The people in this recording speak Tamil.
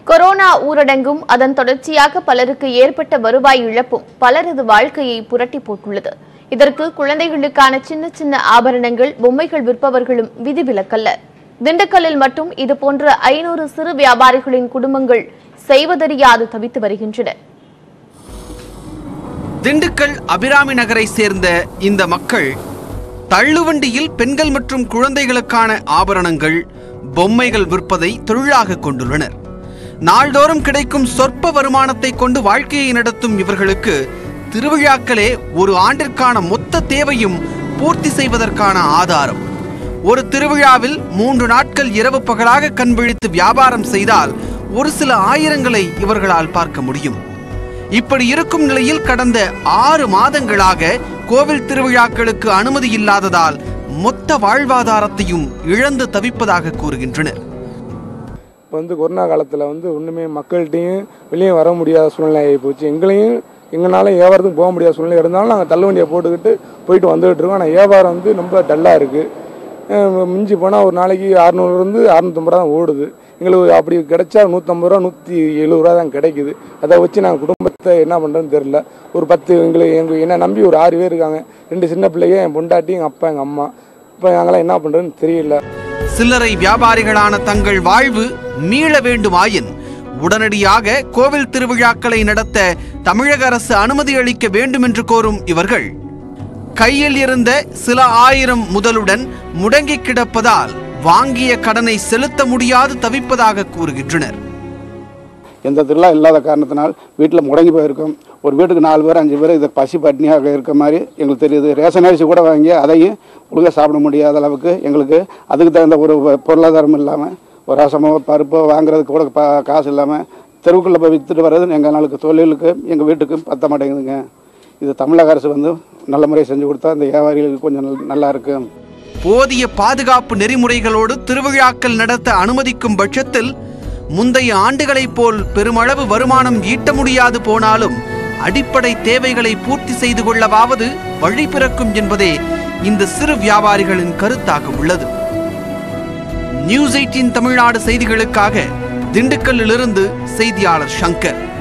கொரோனா ஊரடங்கும் அதன் தொடர்ச்சியாக பலருக்கு ஏற்பட்ட வருவாய் இழப்பும் பலரது வாழ்க்கையை புரட்டி போட்டுள்ளது இதற்கு குழந்தைகளுக்கான சின்ன சின்ன ஆபரணங்கள் பொம்மைகள் விற்பவர்களும் விதிவிலக்கல்ல திண்டுக்கல்லில் மட்டும் இதுபோன்ற ஐநூறு சிறு வியாபாரிகளின் குடும்பங்கள் செய்வதறியாது தவித்து வருகின்றன திண்டுக்கல் அபிராமி நகரை சேர்ந்த இந்த மக்கள் தள்ளுவண்டியில் பெண்கள் மற்றும் குழந்தைகளுக்கான ஆபரணங்கள் பொம்மைகள் விற்பதை தொழிலாக கொண்டுள்ளனர் நாள்தோறும் கிடைக்கும் சொற்ப வருமானத்தை கொண்டு வாழ்க்கையை நடத்தும் இவர்களுக்கு திருவிழாக்களே ஒரு ஆண்டிற்கான மொத்த தேவையும் பூர்த்தி செய்வதற்கான ஆதாரம் ஒரு திருவிழாவில் மூன்று நாட்கள் இரவு பகலாக கண் விழித்து வியாபாரம் செய்தால் ஒரு சில ஆயிரங்களை இவர்களால் பார்க்க முடியும் இப்படி இருக்கும் நிலையில் கடந்த ஆறு மாதங்களாக கோவில் திருவிழாக்களுக்கு அனுமதி இல்லாததால் மொத்த வாழ்வாதாரத்தையும் இழந்து தவிப்பதாக கூறுகின்றனர் இப்போ வந்து கொரோனா காலத்தில் வந்து ஒன்றுமே மக்கள்கிட்டையும் வெளியே வர முடியாத சூழ்நிலை ஆகி போச்சு எங்களையும் எங்களால் வியாபாரத்துக்கு போக முடியாத சூழ்நிலை இருந்தாலும் நாங்கள் தள்ளுவண்டியை போட்டுக்கிட்டு போயிட்டு வந்துகிட்டு இருக்கோம் ஆனால் வியாபாரம் வந்து ரொம்ப டல்லாக இருக்குது மிஞ்சி போனால் ஒரு நாளைக்கு அறநூறுலேருந்து அறநூற்றம்பது ரூபா தான் ஓடுது எங்களுக்கு அப்படி கிடைச்சா நூற்றம்பது ரூபா நூற்றி எழுபது ரூபா தான் கிடைக்குது அதை வச்சு நாங்கள் குடும்பத்தை என்ன பண்ணுறதுன்னு தெரில ஒரு பத்து எங்களுக்கு எங்கள் என்னை நம்பி ஒரு ஆறு பேர் இருக்காங்க ரெண்டு சின்ன பிள்ளைங்க என் பொண்டாட்டி எங்கள் அப்பா எங்கள் அம்மா இப்போ நாங்களாம் என்ன பண்ணுறதுன்னு தெரியல சில்லறை வியாபாரிகளான தங்கள் வாழ்வு மீள வேண்டுமாயின் உடனடியாக கோவில் திருவிழாக்களை நடத்த தமிழக அரசு அனுமதி அளிக்க வேண்டும் என்று கோரும் இவர்கள் கையில் இருந்த சில ஆயிரம் முதலுடன் முடங்கி கிடப்பதால் வாங்கிய கடனை செலுத்த முடியாது தவிப்பதாக கூறுகின்றனர் எந்த திருவிழா இல்லாத காரணத்தினால் வீட்டில் முடங்கி போயிருக்கோம் ஒரு வீட்டுக்கு நாலு பேர் அஞ்சு பேர் இதை பசி பட்னியாக இருக்க மாதிரி எங்களுக்கு தெரியுது ரேஷன் அரிசி கூட வாங்கி அதையும் ஒழுங்காக சாப்பிட முடியாத அளவுக்கு எங்களுக்கு அதுக்கு தகுந்த ஒரு பொருளாதாரம் இல்லாமல் ஒரு ரசமோ பருப்போ வாங்குறதுக்கு கூட பா காசு இல்லாமல் தெருவுக்குள்ளே போய் விற்றுட்டு வர்றது எங்கள் நாளுக்கு தொழிலுக்கு எங்கள் வீட்டுக்கு பத்த மாட்டேங்குதுங்க இது தமிழக அரசு வந்து நல்ல முறையை செஞ்சு கொடுத்தா இந்த வியாபாரிகளுக்கு கொஞ்சம் நல்- நல்லா இருக்கும் போதிய பாதுகாப்பு நெறிமுறைகளோடு திருவிழாக்கள் நடத்த அனுமதிக்கும் பட்சத்தில் முந்தைய ஆண்டுகளைப் போல் பெருமளவு வருமானம் ஈட்ட முடியாது போனாலும் அடிப்படை தேவைகளை பூர்த்தி செய்து கொள்ளவாவது வழி பிறக்கும் என்பதே இந்த சிறு வியாபாரிகளின் கருத்தாக உள்ளது நியூஸ் எயிட்டின் தமிழ்நாடு செய்திகளுக்காக திண்டுக்கல்லிலிருந்து செய்தியாளர் சங்கர்